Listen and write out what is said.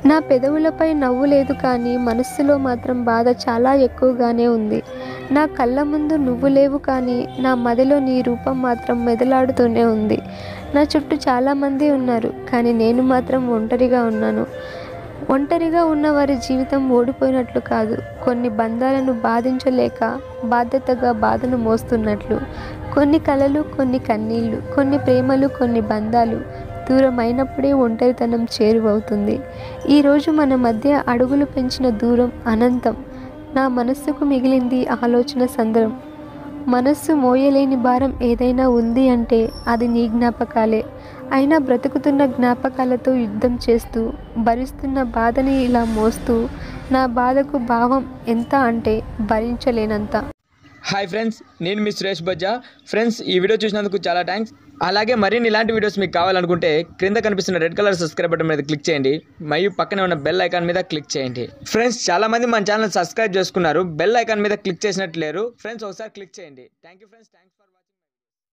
నా పెదవులపై నవ్వు లేదు కానీ మనస్సులో మాత్రం బాధ చాలా ఎక్కువగానే ఉంది నా కళ్ళ ముందు నువ్వు లేవు కానీ నా మదిలో నీ రూపం మాత్రం మెదలాడుతూనే ఉంది నా చుట్టూ చాలామంది ఉన్నారు కానీ నేను మాత్రం ఒంటరిగా ఉన్నాను ఒంటరిగా ఉన్న వారి జీవితం ఓడిపోయినట్లు కాదు కొన్ని బంధాలను బాధించలేక బాధ్యతగా బాధను మోస్తున్నట్లు కొన్ని కలలు కొన్ని కన్నీళ్లు కొన్ని ప్రేమలు కొన్ని బంధాలు దూరం అయినప్పుడే ఒంటరితనం చేరువవుతుంది ఈరోజు మన మధ్య అడుగులు పెంచిన దూరం అనంతం నా మనస్సుకు మిగిలింది ఆలోచన సంద్రం మనస్సు మోయలేని భారం ఏదైనా ఉంది అంటే అది నీ జ్ఞాపకాలే అయినా బ్రతుకుతున్న జ్ఞాపకాలతో యుద్ధం చేస్తూ భరిస్తున్న బాధని ఇలా మోస్తూ నా బాధకు భావం ఎంత అంటే భరించలేనంత హాయ్ ఫ్రెండ్స్ నేను మీ సురేష్ బజ్జా ఫ్రెండ్స్ ఈ వీడియో చూసినందుకు చాలా థ్యాంక్స్ అలాగే మరిన్ని ఇలాంటి వీడియోస్ మీకు కావాలనుకుంటే క్రింద కనిపిస్తున్న రెడ్ కలర్ సబ్స్క్రైబ్ బటన్ మీద క్లిక్ చేయండి మరియు పక్కనే ఉన్న బెల్ ఐకాన్ మీద క్లిక్ చేయండి ఫ్రెండ్స్ చాలా మంది మన ఛానల్ సబ్స్క్రైబ్ చేసుకున్నారు బెల్ ఐకాన్ మీద క్లిక్ చేసినట్టు లేరు ఫ్రెండ్స్ ఒకసారి క్లిక్ చేయండి thank you friends thanks for watching